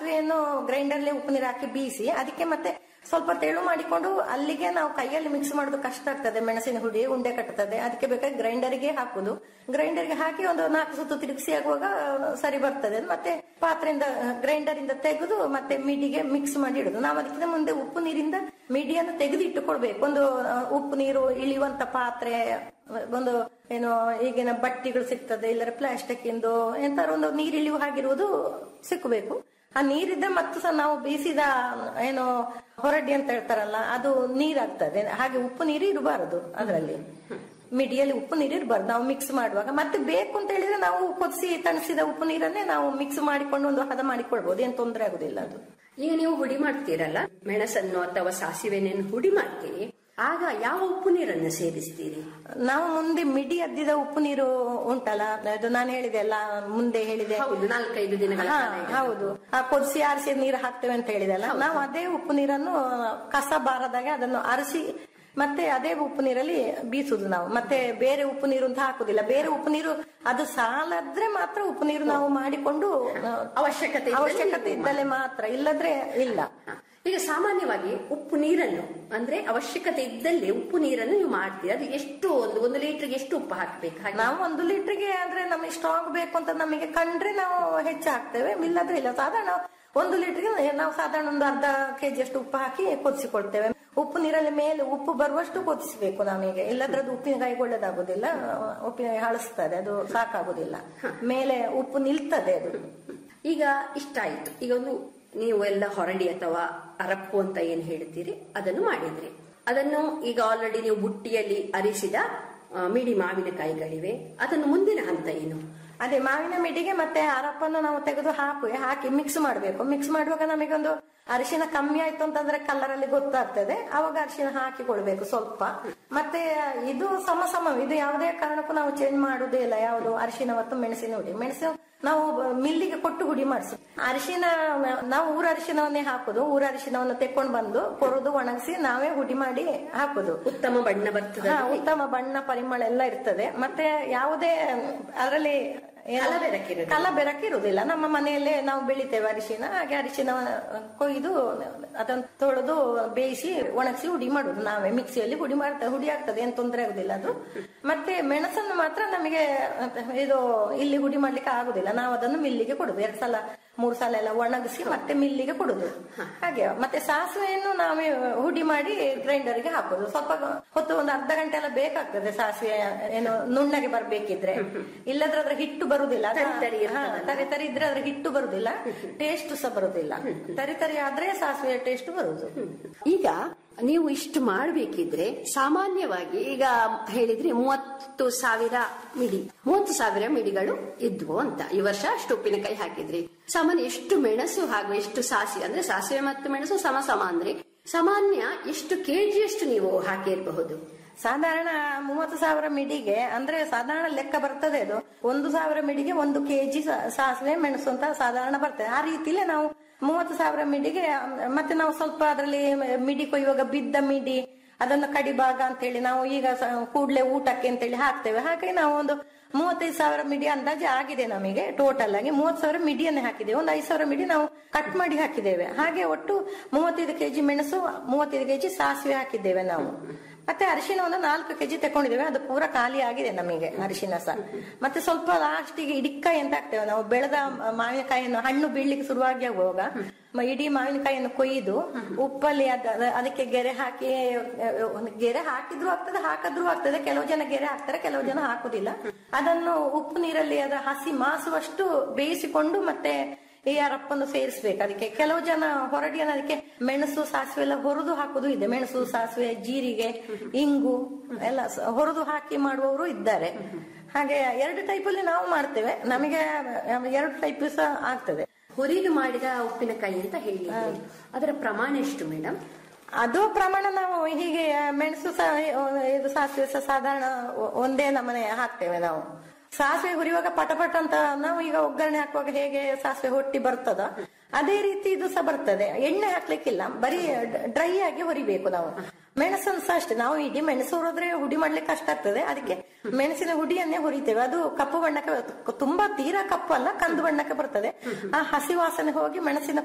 ಸಾಸಿವೆಯನ್ನು ಗ್ರೈಂಡರ್ಲಿ ಉಪ್ಪು ನೀರು ಹಾಕಿ ಬೀಸಿ ಅದಕ್ಕೆ ಮತ್ತೆ ಸ್ವಲ್ಪ ತೆಳು ಮಾಡಿಕೊಂಡು ಅಲ್ಲಿಗೆ ನಾವು ಕೈಯಲ್ಲಿ ಮಿಕ್ಸ್ ಮಾಡೋದು ಕಷ್ಟ ಆಗ್ತದೆ ಮೆಣಸಿನ ಹುಡಿ ಉಂಡೆ ಕಟ್ಟುತ್ತದೆ ಅದಕ್ಕೆ ಬೇಕಾಗಿ ಗ್ರೈಂಡರ್ಗೆ ಹಾಕುದು ಗ್ರೈಂಡರ್ಗೆ ಹಾಕಿ ಒಂದು ನಾಲ್ಕು ಸುತ್ತು ತಿರುಗಿಸಿ ಆಗುವಾಗ ಸರಿ ಬರ್ತದೆ ಮತ್ತೆ ಪಾತ್ರೆಯಿಂದ ಗ್ರೈಂಡರ್ ಇಂದ ತೆಗೆದು ಮತ್ತೆ ಮಿಡಿಗೆ ಮಿಕ್ಸ್ ಮಾಡಿ ಇಡುದು ನಾವು ಅದಕ್ಕಿಂತ ಮುಂದೆ ಉಪ್ಪು ನೀರಿಂದ ಮಿಡಿಯನ್ನು ತೆಗೆದು ಇಟ್ಟುಕೊಳ್ಬೇಕು ಒಂದು ಆ, ಉಪ್ಪು ನೀರು ಇಳಿಯುವಂತ ಪಾತ್ರೆ ಒಂದು ಏನು ಈಗಿನ ಬಟ್ಟಿಗಳು ಸಿಗ್ತದೆ ಇಲ್ಲರ ಪ್ಲಾಸ್ಟಿಕ್ ಇಂದು ಎಂತಾರು ಒಂದು ನೀರಿಳಿಯುವ ಹಾಗಿರುವುದು ಸಿಕ್ಕಬೇಕು ಆ ನೀರಿದ್ದ ಮತ್ತು ಸಹ ನಾವು ಬೀಸಿದ ಏನು ಹೊರಡಿ ಅಂತ ಹೇಳ್ತಾರಲ್ಲ ಅದು ನೀರಾಗ್ತದೆ ಹಾಗೆ ಉಪ್ಪು ನೀರು ಇರಬಾರದು ಅದರಲ್ಲಿ ಮಿಡಿಯಲ್ಲಿ ಉಪ್ಪು ನೀರು ಇರಬಾರ್ದು ನಾವು ಮಿಕ್ಸ್ ಮಾಡುವಾಗ ಮತ್ತೆ ಬೇಕು ಅಂತ ಹೇಳಿದ್ರೆ ನಾವು ಕೊದಿಸಿ ತಣಿಸಿದ ಉಪ್ಪು ನೀರನ್ನೇ ನಾವು ಮಿಕ್ಸ್ ಮಾಡಿಕೊಂಡು ಒಂದು ಹದ ಮಾಡಿಕೊಳ್ಬಹುದು ಏನ್ ತೊಂದರೆ ಆಗುದಿಲ್ಲ ಅದು ಈಗ ನೀವು ಹುಡಿ ಮಾಡ್ತೀರಲ್ಲ ಮೆಣಸನ್ನು ಅಥವಾ ಸಾಸಿವೆಯನ್ನು ಹುಡಿ ಮಾಡ್ತೀರಿ ಆಗ ಯಾವ ಉಪ್ಪು ನೀರನ್ನು ಸೇರಿಸ್ತೀರಿ ನಾವು ಮುಂದೆ ಮಿಡಿ ಅದ್ದಿದ ಉಪ್ಪು ನೀರು ಉಂಟಲ್ಲ ಅದು ನಾನು ಹೇಳಿದೆ ಅಲ್ಲ ಮುಂದೆ ಹೇಳಿದೆ ಹೌದು ನಾಲ್ಕೈದು ದಿನಗಳ ಹಾ, ಕಾಲ ಇದೆ. ಹೌದು ಆ ಕೊದಿಸಿ ಆರಿಸಿ ನೀರು ಹಾಕ್ತೇವೆ ಅಂತ ಹೇಳಿದಲ್ಲ ನಾವು ಅದೇ ಉಪ್ಪು ನೀರನ್ನು ಕಸ ಬಾರದಾಗೆ ಅದನ್ನು ಅರಸಿ ಮತ್ತೆ ಅದೇ ಉಪ್ಪು ನೀರಲ್ಲಿ ಬೀಸುದು ನಾವು ಮತ್ತೆ ಬೇರೆ ಉಪ್ಪು ನೀರು ಅಂತ ಹಾಕುದಿಲ್ಲ ಬೇರೆ ಉಪ್ಪು ನೀರು ಅದು ಸಾಲದ್ರೆ ಮಾತ್ರ ಉಪ್ಪು ನೀರು ನಾವು ಮಾಡಿಕೊಂಡು ಆ, ಅವಶ್ಯಕತೆ ಇದ್ದಲ್ಲಿ ಅವಶ್ಯಕತೆ ಇದ್ದಲ್ಲೇ ಮಾತ್ರ ಇಲ್ಲದ್ರೆ ಇಲ್ಲ ಹ. ಈಗ ಸಾಮಾನ್ಯವಾಗಿ ಉಪ್ಪು ನೀರನ್ನು ಅಂದ್ರೆ ಅವಶ್ಯಕತೆ ಇದ್ದಲ್ಲಿ ಉಪ್ಪು ನೀರನ್ನು ನೀವು ಮಾಡ್ತೀರಿ ಅದು ಎಷ್ಟು ಒಂದು ಒಂದು ಲೀಟರ್ಗೆ ಎಷ್ಟು ಉಪ್ಪು ಹಾಕ್ಬೇಕು ಹಾಗೆ ನಾವು ಒಂದು ಲೀಟರ್ಗೆ ಅಂದ್ರೆ ನಮಗೆ ಸ್ಟ್ರಾಂಗ್ ಬೇಕು ಅಂತ ನಮಗೆ ಕಂಡ್ರೆ ನಾವು ಹೆಚ್ಚು ಹಾಕ್ತೇವೆ ಇಲ್ಲದ್ರೆ ಇಲ್ಲ ಸಾಧಾರಣ ಒಂದು ಲೀಟರ್ಗೆ ನಾವು ಸಾಧಾರಣ ಒಂದು ಅರ್ಧ ಕೆಜಿ ಅಷ್ಟು ಉಪ್ಪು ಹಾಕಿ ಕೊದಿಸಿಕೊಳ್ತೇವೆ ಉಪ್ಪು ನೀರಲ್ಲಿ ಮೇಲೆ ಉಪ್ಪು ಬರುವಷ್ಟು ಕೊದಿಸಬೇಕು ನಮಗೆ ಇಲ್ಲದ್ರೆ ಅದು ಉಪ್ಪಿನಕಾಯಿ ಒಳ್ಳೇದಾಗುದಿಲ್ಲ ಉಪ್ಪಿನಕಾಯಿ ಹಳಸ್ತದೆ ಅದು ಸಾಕಾಗುದಿಲ್ಲ ಮೇಲೆ ಉಪ್ಪು ನಿಲ್ತದೆ ಅದು ಈಗ ಇಷ್ಟ ಆಯ್ತು ಈಗ ಒಂದು ನೀವು ಎಲ್ಲ ಹೊರಡಿ ಅಥವಾ ಅರಪ್ಪು ಅಂತ ಏನ್ ಹೇಳ್ತೀರಿ ಅದನ್ನು ಮಾಡಿದ್ರಿ ಅದನ್ನು ಈಗ ಆಲ್ರೆಡಿ ನೀವು ಬುಟ್ಟಿಯಲ್ಲಿ ಅರಿಸಿದ ಆ, ಮಿಡಿ ಮಾವಿನಕಾಯಿಗಳಿವೆ ಅದನ್ನು ಮುಂದಿನ ಹಂತ ಏನು ಅದೇ ಮಾವಿನ ಮಿಡಿಗೆ ಮತ್ತೆ ಅರಪ್ಪನ್ನು ನಾವು ತೆಗೆದು ಹಾಕುವೆ ಹಾಕಿ ಮಿಕ್ಸ್ ಮಾಡಬೇಕು ಮಿಕ್ಸ್ ಮಾಡುವಾಗ ನಮಗೆ ಒಂದು ಅರಿಶಿನ ಕಮ್ಮಿ ಆಯ್ತು ಅಂತಂದ್ರೆ ಕಲರ್ ಅಲ್ಲಿ ಗೊತ್ತಾಗ್ತದೆ ಅವಾಗ ಅರಿಶಿನ ಹಾಕಿಕೊಳ್ಬೇಕು ಸ್ವಲ್ಪ ಮತ್ತೆ ಇದು ಸಮ ಸಮ ಇದು ಯಾವುದೇ ಕಾರಣಕ್ಕೂ ನಾವು ಚೇಂಜ್ ಮಾಡುದೇ ಇಲ್ಲ ಯಾವುದು ಅರಿಶಿನ ಮತ್ತು ಮೆಣಸಿನ ಹುಡಿ ಮೆಣಸು ನಾವು ಮಿಲ್ಲಿಗೆ ಕೊಟ್ಟು ಹುಡಿ ಮಾಡಿಸಿ ಅರಿಶಿನ ನಾವು ಊರ ಅರಿಶಿನವನ್ನೇ ಹಾಕುದು ಊರ ಅರಿಶಿನವನ್ನು ತೆಕ್ಕೊಂಡು ಬಂದು ಕೊರದು ಒಣಗಿಸಿ ನಾವೇ ಹುಡಿ ಮಾಡಿ ಹಾಕುದು ಉತ್ತಮ ಬಣ್ಣ ಬರ್ತದೆ ಹಾ, ಉತ್ತಮ ಬಣ್ಣ ಪರಿಮಳ ಎಲ್ಲ ಇರ್ತದೆ ಮತ್ತೆ ಯಾವುದೇ ಅದರಲ್ಲಿ ಏನು- ಕಲಬೆರಕಿರುವುದಿಲ್ಲ. ಕಲಬೆರಕಿರುವುದಿಲ್ಲ ನಮ್ಮ ಮನೆಯಲ್ಲೇ ನಾವು ಬೆಳಿತೇವೆ ಅರಿಶಿನ ಹಾಗೆ ಅರಿಶಿನ ಕೊಯ್ದು ಅದನ್ನು ತೊಳೆದು ಬೇಯಿಸಿ ಒಣಗಿಸಿ ಹುಡಿ ಮಾಡುದು ನಾವೇ ಮಿಕ್ಸಿಯಲ್ಲಿ ಹುಡಿ ಮಾಡ್ತೇವೆ ಹುಡಿ ಆಗ್ತದೆ ಏನ್ ತೊಂದರೆ ಆಗುದಿಲ್ಲ ಅದು ಮತ್ತೆ ಮೆಣಸನ್ನು ಮಾತ್ರ ನಮಗೆ ಇದು ಇಲ್ಲಿ ಹುಡಿ ಮಾಡ್ಲಿಕ್ಕೆ ಆಗುದಿಲ್ಲ ನಾವು ಅದನ್ನು ಮಿಲ್ಲಿಗೆ ಕೊಡುದು ಎರಡ್ ಸಲ ಮೂರ್ ಸಲ ಎಲ್ಲ ಒಣಗಿಸಿ ಮತ್ತೆ ಮಿಲ್ಲಿಗೆ ಕೊಡುದು ಹಾಗೆ ಮತ್ತೆ ಸಾಸಿವೆಯನ್ನು ನಾವೇ ಹುಡಿ ಮಾಡಿ ಗ್ರೈಂಡರ್ಗೆ ಹಾಕುದು ಸ್ವಲ್ಪ ಹೊತ್ತು ಒಂದು ಅರ್ಧ ಗಂಟೆ ಎಲ್ಲ ಬೇಕಾಗ್ತದೆ ಸಾಸಿವೆ ಏನು ನುಣ್ಣಗೆ ಬರ್ಬೇಕಿದ್ರೆ ಇಲ್ಲದ್ರೆ ಅದ್ರ ಹಿಟ್ಟು ಬರುದಿಲ್ಲ ಅದು- ತರಿ ತರಿ ಹಾ, ಇರ್ತದಲ್ಲ. ತರಿ ತರಿ ಇದ್ರೆ ಅದ್ರ ಹಿಟ್ಟು ಬರುದಿಲ್ಲ ಟೇಸ್ಟ್ ಸಹ ಬರುದಿಲ್ಲ ತರಿ ತರಿ ಆದ್ರೆ ಸಾಸಿವೆ ಟೇಸ್ಟ್ ಬರುದು ಈಗ ನೀವು ಇಷ್ಟು ಮಾಡಬೇಕಿದ್ರೆ ಸಾಮಾನ್ಯವಾಗಿ ಈಗ ಹೇಳಿದ್ರಿ ಮೂವತ್ತು ಸಾವಿರ ಮಿಡಿ ಮೂವತ್ತು ಸಾವಿರ ಮಿಡಿಗಳು ಇದ್ವು ಅಂತ ಈ ವರ್ಷ ಅಷ್ಟು ಉಪ್ಪಿನಕಾಯಿ ಹಾಕಿದ್ರಿ ಸಾಮಾನ್ಯ ಎಷ್ಟು ಮೆಣಸು ಹಾಗೂ ಎಷ್ಟು ಸಾಸಿವೆ ಅಂದ್ರೆ ಸಾಸಿವೆ ಮತ್ತು ಮೆಣಸು ಸಮ ಸಮ ಅಂದ್ರೆ ಸಾಮಾನ್ಯ ಎಷ್ಟು ಕೆಜಿಯಷ್ಟು ನೀವು ಹಾಕಿರಬಹುದು ಸಾಧಾರಣ ಮೂವತ್ತು ಸಾವಿರ ಮಿಡಿಗೆ ಅಂದ್ರೆ ಸಾಧಾರಣ ಲೆಕ್ಕ ಬರ್ತದೆ ಅದು ಒಂದು ಸಾವಿರ ಮಿಡಿಗೆ ಒಂದು ಕೆಜಿ ಸಾಸಿವೆ ಮೆಣಸು ಅಂತ ಸಾಧಾರಣ ಬರ್ತದೆ ಆ ರೀತಿಲೇ ನಾವು ಮೂವತ್ತು ಸಾವಿರ ಮಿಡಿಗೆ ಅಮ್, ಮತ್ತೆ ನಾವು ಸ್ವಲ್ಪ ಅದರಲ್ಲಿ ಮಿಡಿ ಕೊಯ್ಯುವಾಗ ಬಿದ್ದ ಮಿಡಿ ಅದನ್ನು ಕಡಿಭಾಗ ಅಂತೇಳಿ ನಾವು ಈಗ ಸ- ಕೂಡ್ಲೆ ಊಟಕ್ಕೆ ಅಂತೇಳಿ ಹಾಕ್ತೇವೆ ಹಾಗೆ ನಾವು ಒಂದು ಮೂವತ್ತೈದು ಸಾವಿರ ಮಿಡಿ ಅಂದಾಜು ಆಗಿದೆ ನಮಗೆ ಟೋಟಲ್ ಆಗಿ ಮೂವತ್ತು ಸಾವಿರ ಮಿಡಿಯನ್ನೇ ಹಾಕಿದ್ದೇವೆ ಒಂದು ಐದು ಸಾವಿರ ಮಿಡಿ ನಾವು ಕಟ್ ಮಾಡಿ ಹಾಕಿದ್ದೇವೆ ಹಾಗೆ ಒಟ್ಟು ಮೂವತ್ತೈದು ಕೆಜಿ ಮೆಣಸು ಮೂವತ್ತೈದು ಕೆಜಿ ಸಾಸಿವೆ ಹಾಕಿದ್ದೇವೆ ನಾವು ಮತ್ತೆ ಅರಿಶಿನ ಒಂದು ನಾಲ್ಕು ಕೆಜಿ ತಕೊಂಡಿದ್ದೇವೆ ಅದು ಪೂರ ಖಾಲಿ ಆಗಿದೆ ನಮಗೆ ಅರಿಶಿನ ಸಹ ಮತ್ತೆ ಸ್ವಲ್ಪ ಲಾಸ್ಟಿಗೆ ಇಡಿಕಾಯಿ ಅಂತ ಹಾಕ್ತೇವೆ ನಾವು ಬೆಳೆದ ಮಾವಿನಕಾಯಿಯನ್ನು ಹಣ್ಣು ಬೀಳ್ಲಿಕ್ಕೆ ಶುರುವಾಗಿ ಆಗುವಾಗ ಮ- ಇಡೀ ಮಾವಿನಕಾಯಿಯನ್ನು ಕೊಯ್ದು ಉಪ್ಪಲ್ಲಿ ಅದ ಅದ- ಅದಕ್ಕೆ ಗೆರೆ ಹಾಕಿ ಅಹ್, ಒಂದು ಗೆರೆ ಹಾಕಿದ್ರು ಆಗ್ತದೆ ಹಾಕದ್ರು ಆಗ್ತದೆ ಕೆಲವು ಜನ ಗೆರೆ ಹಾಕ್ತಾರೆ ಕೆಲವು ಜನ ಹಾಕುದಿಲ್ಲ ಅದನ್ನು ಉಪ್ಪು ನೀರಲ್ಲಿ ಅದರ ಹಸಿ ಮಾಸುವಷ್ಟು ಬೇಯಿಸಿಕೊಂಡು ಮತ್ತೆ ಈ ಅರಪ್ಪನ್ನು ಸೇರಿಸ್ಬೇಕು ಅದಕ್ಕೆ ಕೆಲವು ಜನ ಹೊರಡಿಯನ್ನು ಅದಕ್ಕೆ ಮೆಣಸು ಸಾಸಿವೆ ಎಲ್ಲ ಹೊರದು ಹಾಕುದು ಇದೆ ಮೆಣಸು ಸಾಸಿವೆ ಜೀರಿಗೆ ಇಂಗು ಎಲ್ಲ ಸ- ಹೊರದು ಹಾಕಿ ಮಾಡುವವರು ಇದ್ದಾರೆ ಹಾಗೆ ಎರಡು ಟೈಪ್ ಅಲ್ಲಿ ನಾವು ಮಾಡ್ತೇವೆ ನಮಗೆ ಎರಡು ಟೈಪ್ ಸಹ ಆಗ್ತದೆ ಹುರಿದು ಮಾಡಿದ ಉಪ್ಪಿನಕಾಯಿ ಅಂತ ಹೇಳಿದ್ರಿ ಅದರ ಪ್ರಮಾಣ ಎಷ್ಟು ಮೇಡಮ್ ಅದು ಪ್ರಮಾಣ ನಾವು ಹೀಗೆ ಮೆಣಸು ಸಹ ಇದು ಸಾಸಿವೆ ಸಹ ಸಾಧಾರಣ ಒ- ಒಂದೇ ನಮನೆ ಹಾಕ್ತೇವೆ ನಾವು ಸಾಸಿವೆ ಹುರಿಯುವಾಗ ಪಟಪಟ ಅಂತ ನಾವು ಈಗ ಒಗ್ಗರಣೆ ಹಾಕುವಾಗ ಹೇಗೆ ಸಾಸಿವೆ ಹೊಟ್ಟಿ ಬರ್ತದ ಅದೇ ರೀತಿ ಇದು ಸಹ ಬರ್ತದೆ ಎಣ್ಣೆ ಹಾಕ್ಲಿಕ್ಕಿಲ್ಲ ಬರೀ ಡ್ರೈ ಆಗಿ ಹುರಿಬೇಕು ನಾವು ಮೆಣಸನ್ನು ಸಹ ಅಷ್ಟೇ ನಾವು ಇಡೀ ಮೆಣಸು ಹುರಿದ್ರೆ ಹುಡಿ ಮಾಡ್ಲಿಕ್ಕೆ ಕಷ್ಟ ಆಗ್ತದೆ ಅದಕ್ಕೆ ಮೆಣಸಿನ ಹುಡಿಯನ್ನೇ ಹುರಿತೇವೆ ಅದು ಕಪ್ಪು ಬಣ್ಣಕ್ಕೆ ತುಂಬಾ ತೀರಾ ಕಪ್ಪು ಅಲ್ಲ ಕಂದು ಬಣ್ಣಕ್ಕೆ ಬರ್ತದೆ ಆ ಹಸಿ ವಾಸನೆ ಹೋಗಿ ಮೆಣಸಿನ